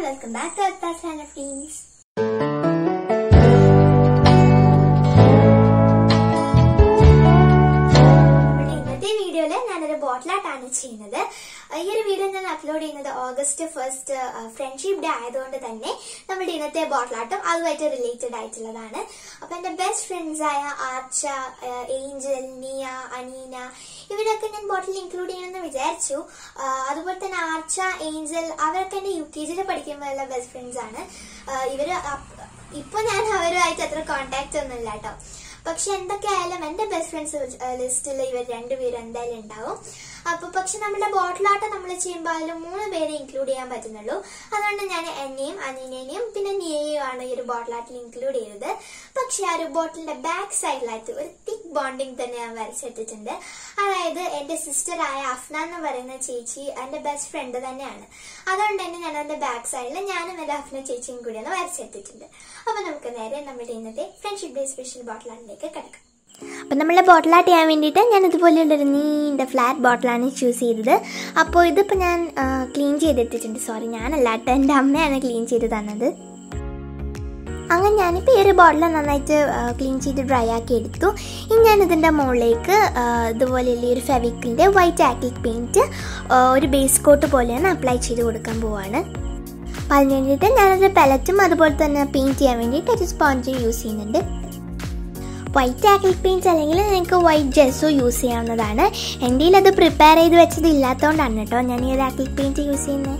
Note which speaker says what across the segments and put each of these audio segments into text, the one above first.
Speaker 1: welcome back to അത്താസ് hand friends ഇന്നത്തെ വീഡിയോയില് ഞാനൊരു ബോട്ടിലായിട്ടാണ് ചെയ്യുന്നത് ഈ ഒരു വീഡിയോ ഞാൻ അപ്ലോഡ് ചെയ്യുന്നത് ഓഗസ്റ്റ് ഫസ്റ്റ് ഫ്രണ്ട്ഷിപ്പ് ഡേ ആയതുകൊണ്ട് തന്നെ നമ്മുടെ ഇന്നത്തെ ബോട്ടിലാട്ടം അതുമായിട്ട് റിലേറ്റഡ് ആയിട്ടുള്ളതാണ് അപ്പൊ എന്റെ ബെസ്റ്റ് ഫ്രണ്ട്സ് ആയ ആർച്ച ഏഞ്ചൽ നിയ അനീന ഇവരൊക്കെ ഞാൻ ബോട്ടിൽ ഇൻക്ലൂഡ് ചെയ്യണമെന്ന് വിചാരിച്ചു ആ, അതുപോലെ തന്നെ ആർച്ച ഏഞ്ചൽ അവരൊക്കെ എന്റെ യു കെ ജിയിൽ പഠിക്കുമ്പോഴുള്ള ബെസ്റ്റ് ഫ്രണ്ട്സ് ആണ് ആ, ഇവര് അപ്- ഇപ്പൊ ഞാൻ അവരുമായിട്ട് അത്ര കോണ്ടാക്ട് ഒന്നും ഇല്ല കേട്ടോ പക്ഷെ എന്തൊക്കെയായാലും എന്റെ ബെസ്റ്റ് ഫ്രണ്ട്സ് ലിസ്റ്റിൽ ഇവർ രണ്ടുപേരും എന്തായാലും ഉണ്ടാവും അപ്പൊ പക്ഷെ നമ്മുടെ ബോട്ടിലാട്ടം നമ്മൾ ചെയ്യുമ്പോൾ അതിൽ മൂന്ന് പേരെ ഇൻക്ലൂഡ് ചെയ്യാൻ പറ്റുന്നുള്ളൂ അതുകൊണ്ട് ഞാൻ എന്നെയും അനീനേനെയും പിന്നെ നിയെയും ആണ് ഈ ഒരു ബോട്ടിലാട്ടിൽ ഇൻക്ലൂഡ് ചെയ്തത് പക്ഷെ ആ ഒരു ബോട്ടിലിന്റെ ബാക്ക് സൈഡിലായിട്ട് ഒരു തിക് ബോണ്ടിങ് തന്നെ ഞാൻ വരച്ചെടുത്തിട്ടുണ്ട് അതായത് എന്റെ സിസ്റ്റർ ആയ അഫ്ന എന്ന് പറയുന്ന ചേച്ചി എന്റെ ബെസ്റ്റ് ഫ്രണ്ട് തന്നെയാണ് അതുകൊണ്ട് തന്നെ ഞാൻ എന്റെ ബാക്ക് സൈഡിൽ ഞാനും എന്റെ അഫ്ന ചേച്ചിയും കൂടിയാണ് വരച്ചെടുത്തിട്ടുണ്ട് അപ്പൊ നമുക്ക് നേരെ നമ്മുടെ ഇന്നത്തെ ഫ്രണ്ട്ഷിപ്പ് ഡേ സ്പെഷ്യൽ ബോട്ടിലാട്ടിലേക്ക് കിടക്കാം അപ്പം നമ്മളെ ബോട്ടിലാട്ട് ചെയ്യാൻ വേണ്ടിയിട്ട് ഞാൻ ഇതുപോലെയുള്ളൊരു നീണ്ട ഫ്ലാറ്റ് ബോട്ടിലാണ് ചൂസ് ചെയ്തത് അപ്പോൾ ഇതിപ്പോൾ ഞാൻ ക്ലീൻ ചെയ്തെടുത്തിട്ടുണ്ട് സോറി ഞാനല്ല കേട്ടോ എൻ്റെ അമ്മയാണ് ക്ലീൻ ചെയ്ത് തന്നത് അങ്ങനെ ഞാനിപ്പോൾ ഈ ഒരു ബോട്ടിൽ നന്നായിട്ട് ക്ലീൻ ചെയ്ത് ഡ്രൈ ആക്കി എടുത്തു ഇനി ഞാൻ ഇതിൻ്റെ മുകളിലേക്ക് ആ, ഇതുപോലെയുള്ള ഈ ഒരു ഫെവിക്കിൻ്റെ വൈറ്റ് ആക്രിക് പെയിൻറ്റ് ഒരു ബേസ് കോട്ട് പോലെയാണ് അപ്ലൈ ചെയ്ത് കൊടുക്കാൻ പോവാണ് അപ്പം അതിന് വേണ്ടിയിട്ട് ഞാനൊരു പെലറ്റും അതുപോലെ തന്നെ പെയിൻറ്റ് ചെയ്യാൻ വേണ്ടിയിട്ട് ഒരു സ്പോഞ്ച് യൂസ് ചെയ്യുന്നുണ്ട് വൈറ്റ് ആക്രിക് പെയിൻറ്റ് അല്ലെങ്കിൽ നിങ്ങൾക്ക് വൈറ്റ് ജെസ്സോ യൂസ് ചെയ്യാവുന്നതാണ് എൻ്റെ അത് പ്രിപ്പയർ ചെയ്ത് വെച്ചത് ഇല്ലാത്തതുകൊണ്ടാണ് കേട്ടോ ഞാൻ ഈ ഒരു ആക്രിക് പെയിൻറ്റ് യൂസ് ചെയ്യുന്നത്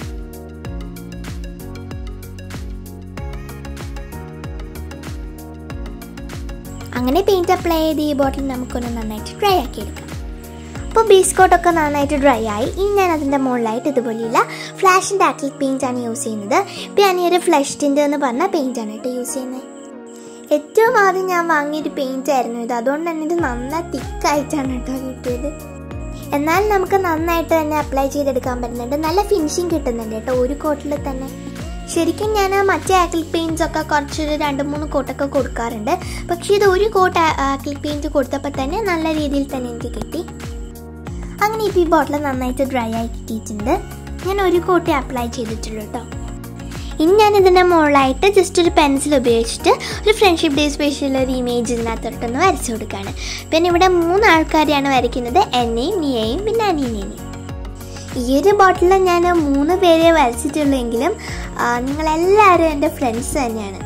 Speaker 1: അങ്ങനെ പെയിൻറ്റ് അപ്ലൈ ചെയ്ത് ഈ ബോട്ടിൽ നമുക്കൊന്ന് നന്നായിട്ട് ഡ്രൈ ആക്കി എടുക്കാം അപ്പോൾ ബേസ് കോട്ടൊക്കെ നന്നായിട്ട് ഡ്രൈ ആയി ഇനി ഞാൻ അതിൻ്റെ മുകളിലായിട്ട് ഇതുപോലെയുള്ള ഫ്ലാഷിൻ്റെ ആക്രിക് പെയിൻ്റ് ആണ് യൂസ് ചെയ്യുന്നത് ഇപ്പോൾ ഞാൻ ഈ ഒരു ഫ്ലഷ് ടിൻ്റ് എന്ന് പറഞ്ഞ പെയിൻ്റ് ആണ് കേട്ടോ യൂസ് ചെയ്യുന്നത് ഏറ്റവും ആദ്യം ഞാൻ വാങ്ങിയൊരു പെയിന്റ് ആയിരുന്നു ഇത് അതുകൊണ്ട് തന്നെ ഇത് നന്നായി തിക്കായിട്ടാണ് കേട്ടോ കിട്ടിയത് എന്നാൽ നമുക്ക് നന്നായിട്ട് തന്നെ അപ്ലൈ ചെയ്തെടുക്കാൻ പറ്റുന്നുണ്ട് നല്ല ഫിനിഷിങ് കിട്ടുന്നുണ്ട് കേട്ടോ ഒരു കോട്ടിൽ തന്നെ ശരിക്കും ഞാൻ മറ്റേ ആക്രിലിക് പെയിൻറ്റ്സ് ഒക്കെ കുറച്ചൊരു രണ്ട് മൂന്ന് കോട്ടൊക്കെ കൊടുക്കാറുണ്ട് പക്ഷേ ഇത് ഒരു കോട്ട് ആക്രിലിക് പെയിൻറ്റ് കൊടുത്തപ്പോൾ തന്നെ നല്ല രീതിയിൽ തന്നെ എനിക്ക് കിട്ടി അങ്ങനെ ഇപ്പോൾ ഈ ബോട്ടിൽ നന്നായിട്ട് ഡ്രൈ ആയി കിട്ടിയിട്ടുണ്ട് ഞാൻ ഒരു കോട്ടേ അപ്ലൈ ചെയ്തിട്ടുള്ളൂ കേട്ടോ ഇനി ഞാൻ ഇതിൻ്റെ മുകളിലായിട്ട് ജസ്റ്റ് ഒരു പെൻസിൽ ഉപയോഗിച്ചിട്ട് ഒരു ഫ്രണ്ട്ഷിപ്പ് ഡേ സ്പെഷ്യൽ ഒരു ഇമേജ് ഇതിനകത്തോട്ടൊന്ന് വരച്ചു കൊടുക്കുകയാണ് പിന്നെ ഇവിടെ മൂന്ന് ആൾക്കാരെയാണ് വരയ്ക്കുന്നത് എന്നെയും നിയെയും പിന്നെ അനീനെയും ഈ ഒരു ബോട്ടിൽ ഞാൻ മൂന്ന് പേരെ വരച്ചിട്ടുള്ളെങ്കിലും ആ, നിങ്ങളെല്ലാവരും എൻ്റെ ഫ്രണ്ട്സ് തന്നെയാണ്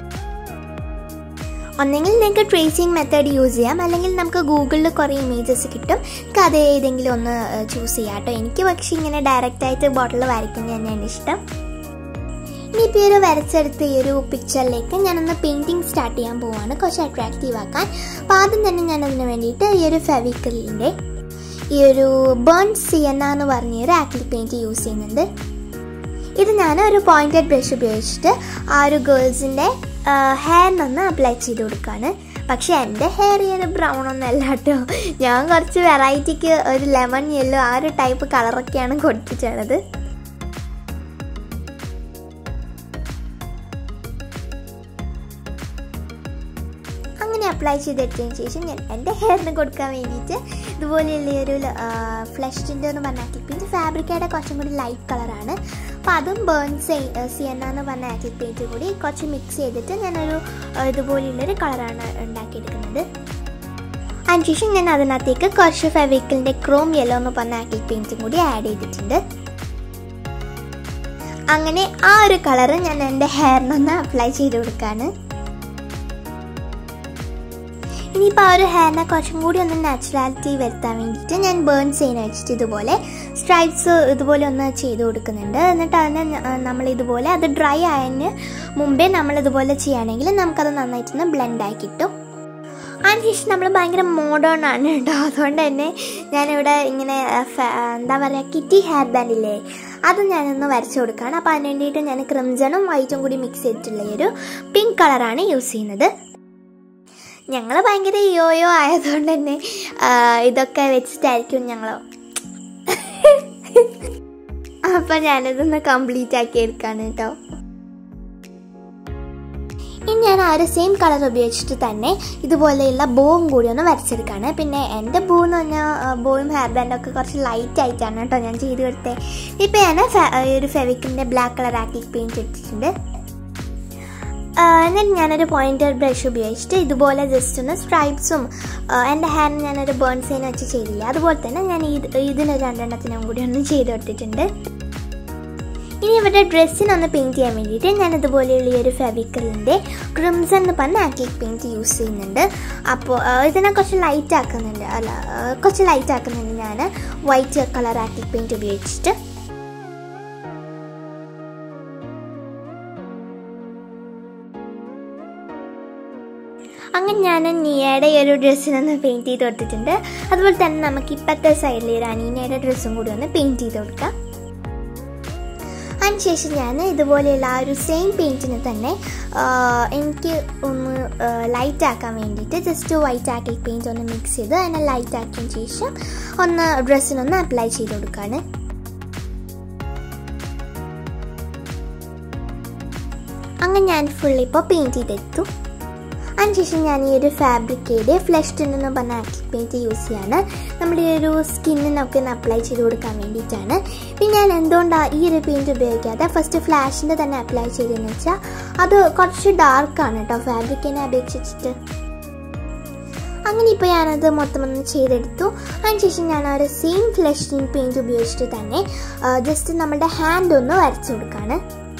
Speaker 1: ഒന്നെങ്കിൽ നിങ്ങൾക്ക് ട്രേസിങ് മെത്തേഡ് യൂസ് ചെയ്യാം അല്ലെങ്കിൽ നമുക്ക് ഗൂഗിളിൽ കുറേ ഇമേജസ് കിട്ടും നമുക്ക് അത് ഏതെങ്കിലും ഒന്ന് ചൂസ് ചെയ്യാം കേട്ടോ എനിക്ക് പക്ഷേ ഇങ്ങനെ ഡയറക്റ്റായിട്ട് ബോട്ടിൽ വരയ്ക്കുന്നത് തന്നെയാണ് ഇഷ്ടം ഇനിയിപ്പോൾ ഈ ഒരു വരച്ചെടുത്ത ഈ ഒരു പിക്ചറിലേക്ക് ഞാനൊന്ന് പെയിൻറ്റിങ് സ്റ്റാർട്ട് ചെയ്യാൻ പോവാണ് കുറച്ച് അട്രാക്റ്റീവ് ആക്കാൻ അപ്പോൾ ആദ്യം തന്നെ ഞാൻ അതിന് വേണ്ടിയിട്ട് ഈ ഒരു ഫെവിക്കലിൻ്റെ ഈ ഒരു ബേൺ സിയന്ന എന്ന് പറഞ്ഞ ഒരു ആക്രിലിക് പെയിൻറ്റ് യൂസ് ചെയ്യുന്നുണ്ട് ഇത് ഞാൻ ഒരു പോയിന്റഡ് ബ്രഷ് ഉപയോഗിച്ചിട്ട് ആ ഒരു ഗേൾസിൻ്റെ ഹെയറിനൊന്ന് അപ്ലൈ ചെയ്ത് കൊടുക്കുകയാണ് പക്ഷെ എൻ്റെ ഹെയർ ഈ ഒരു ബ്രൗൺ ഒന്നും അല്ല കേട്ടോ ഞാൻ കുറച്ച് വെറൈറ്റിക്ക് ഒരു ലെമൺ യെല്ലോ ആ ഒരു ടൈപ്പ് കളറൊക്കെയാണ് കൊടുത്തിട്ടുള്ളത് അങ്ങനെ അപ്ലൈ ചെയ്തെടുത്തതിന് ശേഷം ഞാൻ എൻ്റെ ഹെയറിന് കൊടുക്കാൻ വേണ്ടിയിട്ട് ഇതുപോലെയുള്ള ഈ ഒരു ഫ്ലഷ് ടിൻ്റ് എന്ന് പറഞ്ഞ ആക്രിക് പെയിൻറ്റ് ഫാബ്രിക്കയുടെ കുറച്ചും കൂടി ലൈറ്റ് കളറാണ് അപ്പോൾ അതും ബേൺ സിയന്ന എന്ന് പറഞ്ഞ ആക്രിക് പെയിൻറ്റ് കൂടി കുറച്ച് മിക്സ് ചെയ്തിട്ട് ഞാനൊരു ആ, ഇതുപോലെയുള്ളൊരു കളറാണ് ഉണ്ടാക്കിയെടുക്കുന്നത് അതിനുശേഷം ഞാൻ അതിനകത്തേക്ക് കുറച്ച് ഫെവിക്കലിൻ്റെ ക്രോം യെല്ലോ എന്ന് പറഞ്ഞ ആക്രിക് പെയിൻറ്റും കൂടി ആഡ് ചെയ്തിട്ടുണ്ട് അങ്ങനെ ആ ഒരു കളറ് ഞാൻ എൻ്റെ ഹെയറിനൊന്ന് അപ്ലൈ ചെയ്ത് കൊടുക്കുകയാണ് ഇനിയിപ്പോൾ ആ ഒരു ഹെയറിനെ കുറച്ചും കൂടി ഒന്ന് നാച്ചുറാലിറ്റി വരുത്താൻ വേണ്ടിയിട്ട് ഞാൻ ബേൺ ചെയ്യുന്ന വെച്ചിട്ട് ഇതുപോലെ സ്ട്രൈപ്സ് ഇതുപോലെ ഒന്ന് ചെയ്ത് കൊടുക്കുന്നുണ്ട് എന്നിട്ട് അതിനെ നമ്മൾ ഇതുപോലെ അത് ഡ്രൈ ആയതിന് മുമ്പേ നമ്മൾ ഇതുപോലെ ചെയ്യുകയാണെങ്കിൽ നമുക്കത് നന്നായിട്ടൊന്ന് ബ്ലെൻഡായി കിട്ടും അതിനുശേഷം നമ്മൾ ഭയങ്കര മോഡേൺ ആണ് കേട്ടോ അതുകൊണ്ട് തന്നെ ഞാനിവിടെ ഇങ്ങനെ ആ, ഫ- ആ, എന്താ പറയുക കിറ്റി ഹെയർ ബാൻഡ് ഇല്ലേ അത് ഞാനൊന്ന് വരച്ചു കൊടുക്കുകയാണ് അപ്പോൾ അതിന് വേണ്ടിയിട്ട് ഞാൻ ക്രിംസണും വൈറ്റും കൂടി മിക്സ് ചെയ്തിട്ടുള്ള ഈ ഒരു പിങ്ക് കളറാണ് യൂസ് ചെയ്യുന്നത് ഞങ്ങൾ ഭയങ്കര യോയോ ആയതുകൊണ്ട് തന്നെ ആ, ഇതൊക്കെ വെച്ചിട്ടായിരിക്കും ഞങ്ങൾ അപ്പം ഞാനിതൊന്ന് കംപ്ലീറ്റ് ആക്കി എടുക്കാണ് കേട്ടോ ഇനി ഞാൻ ആ ഒരു സെയിം കളർ ഉപയോഗിച്ചിട്ട് തന്നെ ഇതുപോലെയുള്ള ബോവും കൂടി ഒന്ന് വരച്ചെടുക്കുകയാണ് പിന്നെ എൻ്റെ ബോ എന്ന് പറഞ്ഞാൽ ബോയും ഹെയർ ബാൻഡും ഒക്കെ കുറച്ച് ലൈറ്റ് ആയിട്ടാണ് കേട്ടോ ഞാൻ ചെയ്ത് കൊടുത്തത് ഇപ്പം ഞാൻ ഫെ- ഒരു ഫെവിക്കിൻ്റെ ബ്ലാക്ക് കളർ ആക്കി പെയിൻറ്റ് എടുത്തിട്ടുണ്ട് ആ, എന്നിട്ട് ഞാനൊരു പോയിന്റർ ബ്രഷ് ഉപയോഗിച്ചിട്ട് ഇതുപോലെ ജസ്റ്റ് ഒന്ന് സ്ട്രൈപ്സും എൻ്റെ ഹാൻഡ് ഞാനൊരു ബേൺ സൈൻ വെച്ച് ചെയ്തില്ല അതുപോലെ തന്നെ ഞാൻ ഇത് ഇതിന് രണ്ടെണ്ണത്തിനും കൂടി ഒന്ന് ചെയ്ത് കൊടുത്തിട്ടുണ്ട് ഇനി ഇവരുടെ ഡ്രസ്സിനൊന്ന് പെയിൻറ് ചെയ്യാൻ വേണ്ടിയിട്ട് ഞാൻ ഇതുപോലെയുള്ള ഈ ഒരു ഫെവിക്കലിൻ്റെ ക്രിംസൺ എന്ന് പറഞ്ഞ ആക്ലിക് പെയിൻറ് യൂസ് ചെയ്യുന്നുണ്ട് അപ്പോൾ ഇതിനെ കുറച്ച് ലൈറ്റ് ആക്കുന്നുണ്ട് അല്ല ആ, കുറച്ച് ലൈറ്റ് ആക്കുന്നുണ്ട് ഞാൻ വൈറ്റ് കളർ ആക്ലിക് പെയിൻറ് ഉപയോഗിച്ചിട്ട് അങ്ങനെ ഞാൻ നിയയുടെ ഈ ഒരു ഡ്രസ്സിനൊന്ന് പെയിൻറ് ചെയ്ത് കൊടുത്തിട്ടുണ്ട് അതുപോലെ തന്നെ നമുക്ക് ഇപ്പോഴത്തെ സൈഡിൽ ഒരു അനീനയുടെ ഡ്രസ്സും കൂടി ഒന്ന് പെയിൻറ് ചെയ്ത് കൊടുക്കാം അതിനുശേഷം ഞാൻ ഇതുപോലെയുള്ള ആ ഒരു സെയിം പെയിൻറ്റിന് തന്നെ ആ, എനിക്ക് ഒന്ന് ലൈറ്റ് ആക്കാൻ വേണ്ടിയിട്ട് ജസ്റ്റ് വൈറ്റ് ആക്കി പെയിൻറ്റ് ഒന്ന് മിക്സ് ചെയ്ത് അതിനെ ലൈറ്റ് ആക്കിയതിന് ശേഷം ഒന്ന് ഡ്രസ്സിനൊന്ന് അപ്ലൈ ചെയ്ത് കൊടുക്കുകയാണ് അങ്ങനെ ഞാൻ ഫുൾ ഇപ്പോൾ പെയിൻറ്റ് ചെയ്തെടുത്തു അതിനുശേഷം ഞാൻ ഈ ഒരു ഫാബ്രിക്കേഡ് ഫ്ലഷ് ടിൻ എന്ന് പറഞ്ഞ ആക്രിക് പെയിൻറ്റ് യൂസ് ചെയ്യാണ് നമ്മുടെ ഈ ഒരു സ്കിന്നിനൊക്കെ ഒന്ന് അപ്ലൈ ചെയ്ത് കൊടുക്കാൻ വേണ്ടിയിട്ടാണ് പിന്നെ ഞാൻ എന്തുകൊണ്ടാണ് ഈ ഒരു പെയിൻറ്റ് ഉപയോഗിക്കാതെ ഫസ്റ്റ് ഫ്ലാഷിൻ്റെ തന്നെ അപ്ലൈ ചെയ്തതെന്ന് വെച്ചാൽ അത് കുറച്ച് ഡാർക്കാണ് കേട്ടോ ഫാബ്രിക്കിനെ അപേക്ഷിച്ചിട്ട് അങ്ങനെ ഇപ്പോൾ ഞാനത് മൊത്തം ഒന്ന് ചെയ്തെടുത്തു അതിനുശേഷം ഞാൻ ആ ഒരു സെയിം ഫ്ലഷ് ടിൻ പെയിൻറ്റ് ഉപയോഗിച്ചിട്ട് തന്നെ ജസ്റ്റ് നമ്മുടെ ഹാൻഡ് ഒന്ന് വരച്ചു കൊടുക്കുകയാണ്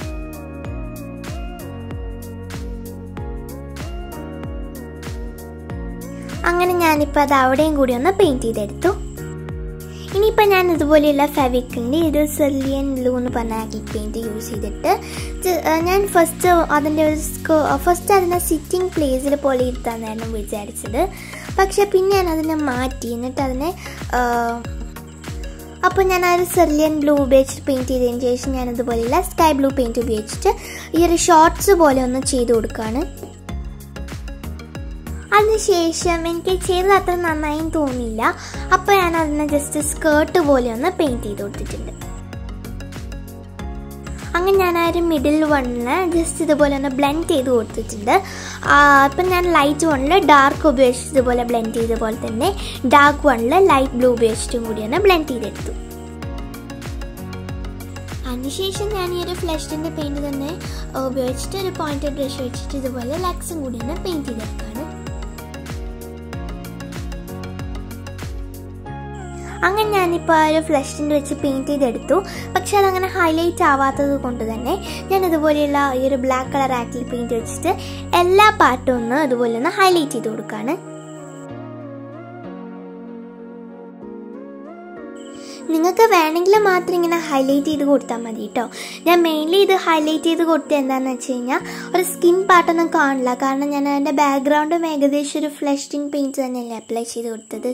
Speaker 1: അങ്ങനെ ഞാനിപ്പോൾ അത് അവിടെയും കൂടി ഒന്ന് പെയിൻറ്റ് ചെയ്തെടുത്തു ഇനിയിപ്പോൾ ഞാൻ ഇതുപോലെയുള്ള ഫെവിക്കിൻ്റെ ഒരു സെർലിയൻ ബ്ലൂ എന്ന് പറഞ്ഞ ആക്രിക് പെയിൻറ്റ് യൂസ് ചെയ്തിട്ട് ജ- ആ, ഞാൻ ഫസ്റ്റ് അതിൻ്റെ ഒരു ഫസ്റ്റ് അതിനെ സിറ്റിംഗ് പ്ലേസിൽ പോലെ ഇരുത്താന്നായിരുന്നു വിചാരിച്ചത് പക്ഷെ പിന്നെ ഞാൻ അതിനെ മാറ്റി എന്നിട്ട് അതിനെ ആ, അപ്പോൾ ഞാൻ ആ ഒരു സെർലിയൻ ബ്ലൂ ഉപയോഗിച്ചിട്ട് പെയിൻറ്റ് ചെയ്തതിന് ശേഷം ഞാൻ ഇതുപോലെയുള്ള സ്കൈ ബ്ലൂ പെയിൻറ്റ് ഉപയോഗിച്ചിട്ട് ഈ ഒരു ഷോർട്സ് പോലെ ഒന്ന് ചെയ്ത് കൊടുക്കുകയാണ് അതിനുശേഷം എനിക്ക് ചെയ്തത് അത്ര നന്നായും തോന്നിയില്ല അപ്പോൾ ഞാൻ അതിനെ ജസ്റ്റ് സ്കേർട്ട് പോലെ ഒന്ന് പെയിൻറ് ചെയ്ത് കൊടുത്തിട്ടുണ്ട് അങ്ങനെ ഞാൻ ആ ഒരു മിഡിൽ വണ്ണിന് ജസ്റ്റ് ഇതുപോലെ ഒന്ന് ബ്ലെൻഡ് ചെയ്ത് കൊടുത്തിട്ടുണ്ട് ആ, ഇപ്പം ഞാൻ ലൈറ്റ് വണ്ണിൽ ഡാർക്ക് ഉപയോഗിച്ചിട്ട് ഇതുപോലെ ബ്ലെൻഡ് ചെയ്ത പോലെ തന്നെ ഡാർക്ക് വണ്ണിൽ ലൈറ്റ് ബ്ലൂ ഉപയോഗിച്ചിട്ടും കൂടി ഒന്ന് ബ്ലെൻഡ് ചെയ്തെടുത്തു അതിനുശേഷം ഞാൻ ഈ ഒരു ഫ്ലഷിൻ്റെ പെയിൻറ് തന്നെ ആ, ഉപയോഗിച്ചിട്ട് ഒരു പോയിന്റ് ബ്രഷ് വെച്ചിട്ട് ഇതുപോലെ ലക്സും കൂടി ഒന്ന് പെയിൻറ് ചെയ്തെടുക്കുകയാണ് അങ്ങനെ ഞാനിപ്പോൾ ആ ഒരു ഫ്ലഷിൻ്റെ വെച്ച് പെയിൻറ്റ് ചെയ്തെടുത്തു പക്ഷെ അതങ്ങനെ ഹൈലൈറ്റ് ആവാത്തത് കൊണ്ട് തന്നെ ഞാൻ ഇതുപോലെയുള്ള ഈ ഒരു ബ്ലാക്ക് കളർ ആക്കിൽ പെയിൻറ്റ് വെച്ചിട്ട് എല്ലാ പാർട്ടും ഒന്ന് ഇതുപോലെ ഒന്ന് ഹൈലൈറ്റ് ചെയ്ത് കൊടുക്കുകയാണ് നിങ്ങൾക്ക് വേണമെങ്കിൽ മാത്രം ഇങ്ങനെ ഹൈലൈറ്റ് ചെയ്ത് കൊടുത്താൽ മതി കേട്ടോ ഞാൻ മെയിൻലി ഇത് ഹൈലൈറ്റ് ചെയ്ത് കൊടുത്തത് എന്താണെന്ന് വെച്ച് കഴിഞ്ഞാൽ ഒരു സ്കിൻ പാർട്ടൊന്നും കാണില്ല കാരണം ഞാൻ അതിൻ്റെ ബാക്ക്ഗ്രൗണ്ടും ഏകദേശം ഒരു ഫ്ലഷിൻ പെയിൻറ്റ് തന്നെയല്ലേ അപ്ലൈ ചെയ്ത് കൊടുത്തത്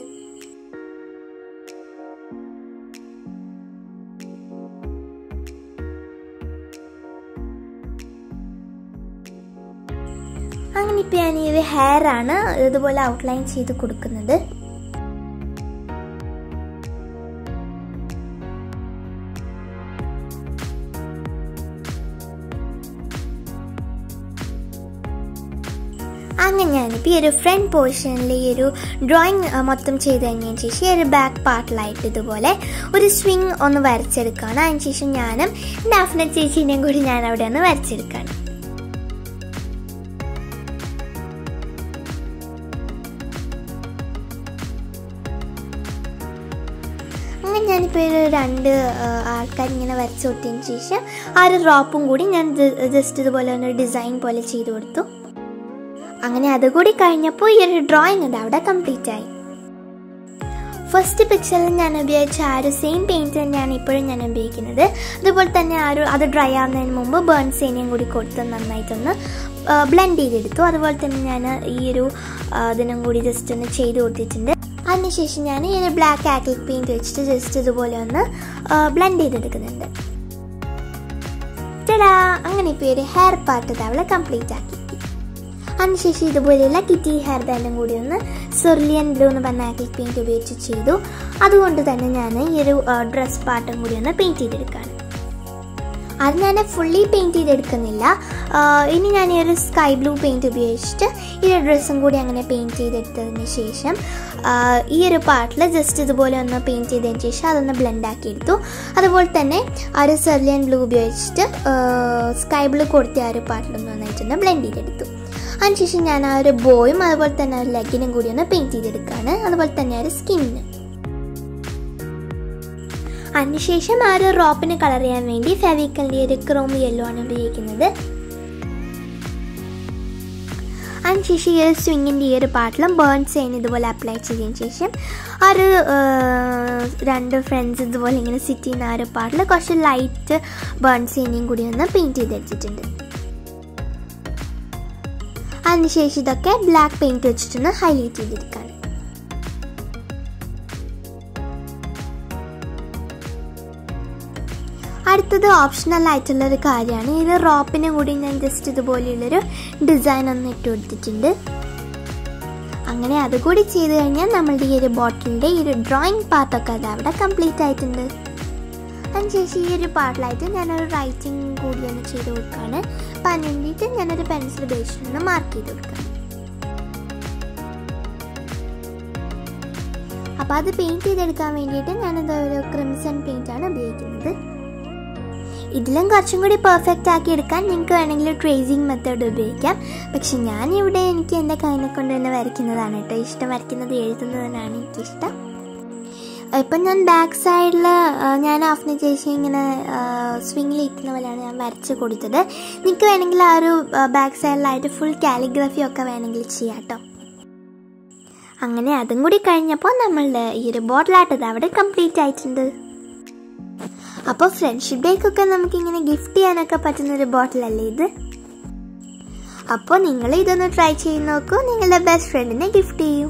Speaker 1: അങ്ങനെ ഇപ്പം ഞാൻ ഈ ഒരു ഹെയർ ആണ് ഇതുപോലെ ഔട്ട്ലൈൻ ചെയ്ത് കൊടുക്കുന്നത് അങ്ങനെ ഞാനിപ്പോൾ ഈ ഒരു ഫ്രണ്ട് പോർഷനിൽ ഈ ഒരു ഡ്രോയിങ് മൊത്തം ചെയ്ത് കഴിഞ്ഞതിന് ശേഷം ഈ ഒരു ബാക്ക് പാർട്ടിലായിട്ട് ഇതുപോലെ ഒരു സ്വിങ് ഒന്ന് വരച്ചെടുക്കുകയാണ് അതിന് ശേഷം ഞാനും എൻ്റെ അഫ്ന ചേച്ചീനെയും കൂടി ഞാൻ അവിടെ ഒന്ന് വരച്ചെടുക്കുകയാണ് അങ്ങനെ ഞാനിപ്പോൾ ഒരു രണ്ട് ആൾക്കാർ ഇങ്ങനെ വരച്ചു കൊടുത്തതിന് ശേഷം ആ ഒരു റോപ്പും കൂടി ഞാൻ ജസ്റ്റ് ഇതുപോലെ ഒന്ന് ഡിസൈൻ പോലെ ചെയ്ത് കൊടുത്തു അങ്ങനെ അതുകൂടി കഴിഞ്ഞപ്പോൾ ഈ ഒരു ഡ്രോയിങ് ഉണ്ട് അവിടെ കംപ്ലീറ്റ് ആയി ഫസ്റ്റ് പിക്ചറിൽ ഞാൻ ഉപയോഗിച്ച ആ ഒരു സെയിം പെയിൻറ്റ് തന്നെയാണ് ഇപ്പോഴും ഞാൻ ഉപയോഗിക്കുന്നത് അതുപോലെ തന്നെ ആ ഒരു അത് ഡ്രൈ ആവുന്നതിന് മുമ്പ് ബേൺ സേനയും കൂടി കൊടുത്ത് നന്നായിട്ടൊന്ന് ബ്ലെൻഡ് ചെയ്തെടുത്തു അതുപോലെ തന്നെ ഞാൻ ഈ ഒരു ആ, ഇതിനും കൂടി ജസ്റ്റ് ഒന്ന് ചെയ്ത് കൊടുത്തിട്ടുണ്ട് അതിനുശേഷം ഞാൻ ഈ ഒരു ബ്ലാക്ക് ആക്ലിക് പെയിൻറ്റ് വെച്ചിട്ട് ജസ്റ്റ് ഇതുപോലെ ഒന്ന് ബ്ലെൻഡ് ചെയ്തെടുക്കുന്നുണ്ട് ചേടാ അങ്ങനെ ഇപ്പോൾ ഈ ഒരു ഹെയർ പാർട്ട് അവളെ കംപ്ലീറ്റ് ആക്കി അതിനുശേഷം ഇതുപോലെയുള്ള കിറ്റി ഹെയർ ബാൻഡും കൂടി ഒന്ന് സെർലിയൻ ബ്ലൂ എന്ന് പറഞ്ഞ ആക്രിക് പെയിൻറ്റ് ഉപയോഗിച്ച് ചെയ്തു അതുകൊണ്ട് തന്നെ ഞാൻ ഈ ഒരു ഡ്രസ് പാർട്ടും കൂടി ഒന്ന് പെയിൻറ്റ് ചെയ്തെടുക്കുകയാണ് അത് ഞാൻ ഫുള്ളി പെയിൻറ്റ് ചെയ്തെടുക്കുന്നില്ല ആഹ് ഇനി ഞാൻ ഈ ഒരു സ്കൈ ബ്ലൂ പെയിൻറ്റ് ഉപയോഗിച്ചിട്ട് ഈ ഒരു ഡ്രസ്സും കൂടി അങ്ങനെ പെയിൻറ്റ് ചെയ്തെടുത്തതിന് ശേഷം ആഹ് ഈ ഒരു പാർട്ടിൽ ജസ്റ്റ് ഇതുപോലെ ഒന്ന് പെയിൻറ്റ് ചെയ്തതിന് ശേഷം അതൊന്ന് ബ്ലെൻഡ് ആക്കി എടുത്തു അതുപോലെ തന്നെ ആ ഒരു സെർലിയൻ ബ്ലൂ ഉപയോഗിച്ചിട്ട് സ്കൈ ബ്ലൂ കൊടുത്ത ആ ഒരു പാർട്ടിലൊന്ന് നന്നായിട്ടൊന്ന് ബ്ലെൻഡ് ചെയ്തെടുത്തു അതിനുശേഷം ഞാൻ ആ ഒരു ബോയും അതുപോലെ തന്നെ ആ ഒരു ലെഗിനും കൂടി ഒന്ന് പെയിൻറ്റ് ചെയ്തെടുക്കുകയാണ് അതുപോലെ തന്നെ ആ ഒരു സ്കിന്നിനും അതിനുശേഷം ആ ഒരു റോപ്പിന് കളർ ചെയ്യാൻ വേണ്ടി ഫെവിക്കലിൻ്റെ ഒരു ക്രോം യെല്ലോ ആണ് ഉപയോഗിക്കുന്നത് അതിനുശേഷം ഈ ഒരു സ്വിങ്ങിൻ്റെ ഈ ഒരു പാട്ടിലും ബേൺ ചെയ്യുന്ന ഇതുപോലെ അപ്ലൈ ചെയ്തതിന് ശേഷം ആ ഒരു ആ, രണ്ട് ഫ്രണ്ട്സ് ഇതുപോലെ ഇങ്ങനെ സിറ്റ് ചെയ്യുന്ന ആ ഒരു പാട്ടിൽ കുറച്ച് ലൈറ്റ് ബേൺ ചെയ്യുന്നതും കൂടി ഒന്ന് പെയിൻറ്റ് ചെയ്തെടുത്തിട്ടുണ്ട് അതിനുശേഷം ഇതൊക്കെ ബ്ലാക്ക് പെയിൻറ്റ് വെച്ചിട്ടൊന്ന് ഹൈലൈറ്റ് ചെയ്തെടുക്കുകയാണ് അടുത്തത് ഓപ്ഷണൽ ആയിട്ടുള്ള ഒരു കാര്യമാണ് ഇത് റോപ്പിന് കൂടി ഞാൻ ജസ്റ്റ് ഇതുപോലെയുള്ളൊരു ഡിസൈൻ ഒന്ന് ഇട്ട് കൊടുത്തിട്ടുണ്ട് അങ്ങനെ അതുകൂടി ചെയ്ത് കഴിഞ്ഞാൽ നമ്മളുടെ ഈ ഒരു ബോട്ടിലിൻ്റെ ഈ ഒരു ഡ്രോയിങ് പാർട്ടൊക്കെ അത് അവിടെ കംപ്ലീറ്റ് ആയിട്ടുണ്ട് അതിനുശേഷം ഈ ഒരു പാർട്ടിലായിട്ട് ഞാനൊരു റൈറ്റിംഗ് കൂടി ഒന്ന് ചെയ്ത് കൊടുക്കുകയാണ് അപ്പം അതിന് വേണ്ടിയിട്ട് ഞാനൊരു പെൻസിൽ ഉപയോഗിച്ചിട്ടൊന്ന് മാർക്ക് ചെയ്ത് കൊടുക്കുകയാണ് അപ്പോൾ അത് പെയിൻറ്റ് ചെയ്തെടുക്കാൻ വേണ്ടിയിട്ട് ഞാനത് ഒരു ക്രിംസൺ പെയിൻ്റ് ആണ് ഉപയോഗിക്കുന്നത് ഇതിലും കുറച്ചും കൂടി പെർഫെക്റ്റ് ആക്കി എടുക്കാൻ നിങ്ങൾക്ക് വേണമെങ്കിൽ ട്രേസിങ് മെത്തേഡ് ഉപയോഗിക്കാം പക്ഷെ ഞാൻ ഇവിടെ എനിക്ക് എൻ്റെ കൈനെ കൊണ്ട് തന്നെ വരയ്ക്കുന്നതാണ് കേട്ടോ ഇഷ്ടം വരയ്ക്കുന്നത് എഴുതുന്നതിനാണ് എനിക്കിഷ്ടം ഇപ്പം ഞാൻ ബാക്ക് സൈഡിൽ ഞാൻ ആഫ്ന ചേച്ചി ഇങ്ങനെ സ്വിങ്ങിൽ ഇരിക്കുന്ന പോലെയാണ് ഞാൻ വരച്ച് കൊടുത്തത് നിങ്ങൾക്ക് വേണമെങ്കിൽ ആ ഒരു ബാക്ക് സൈഡിലായിട്ട് ഫുൾ കാലിഗ്രഫി ഒക്കെ വേണമെങ്കിൽ ചെയ്യാം കേട്ടോ അങ്ങനെ അതും കൂടി കഴിഞ്ഞപ്പോൾ നമ്മളുടെ ഈ ഒരു ബോട്ടിലാട്ടത് അവിടെ കംപ്ലീറ്റ് ആയിട്ടുണ്ട് അപ്പോൾ ഫ്രണ്ട്ഷിപ്പ് ഡേക്കൊക്കെ നമുക്ക് ഇങ്ങനെ ഗിഫ്റ്റ് ചെയ്യാനൊക്കെ പറ്റുന്ന ഒരു ബോട്ടിലല്ലേ ഇത് അപ്പോൾ നിങ്ങൾ ഇതൊന്ന് ട്രൈ ചെയ്ത് നോക്കൂ നിങ്ങളുടെ ബെസ്റ്റ് ഫ്രണ്ടിനെ ഗിഫ്റ്റ് ചെയ്യൂ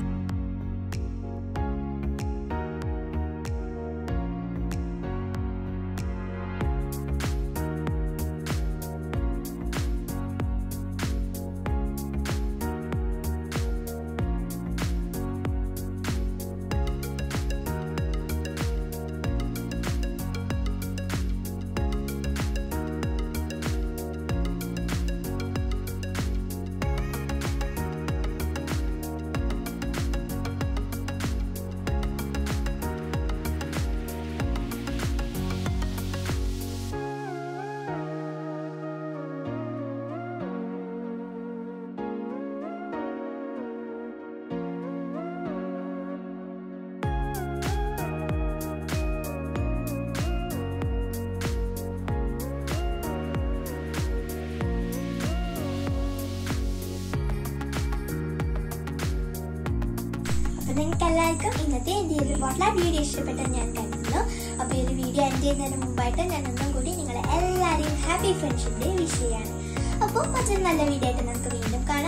Speaker 1: അപ്പോൾ നിങ്ങൾക്ക് എല്ലാവർക്കും ഇന്നത്തെ എൻ്റെ ഒരു ബോട്ടില വീഡിയോ ഇഷ്ടപ്പെട്ടെന്ന് ഞാൻ കരുതുന്നു അപ്പോൾ ഈ ഒരു വീഡിയോ എൻ്റെ ചെയ്യുന്നതിന് മുമ്പായിട്ട് ഞാൻ ഒന്നും കൂടി നിങ്ങളെ എല്ലാവരെയും ഹാപ്പി ഫ്രണ്ട്ഷിപ്പ് ഡേ വിഷ് ചെയ്യാണ് അപ്പോൾ മറ്റൊരു നല്ല വീഡിയോ ആയിട്ട് നമുക്ക് വീണ്ടും കാണാം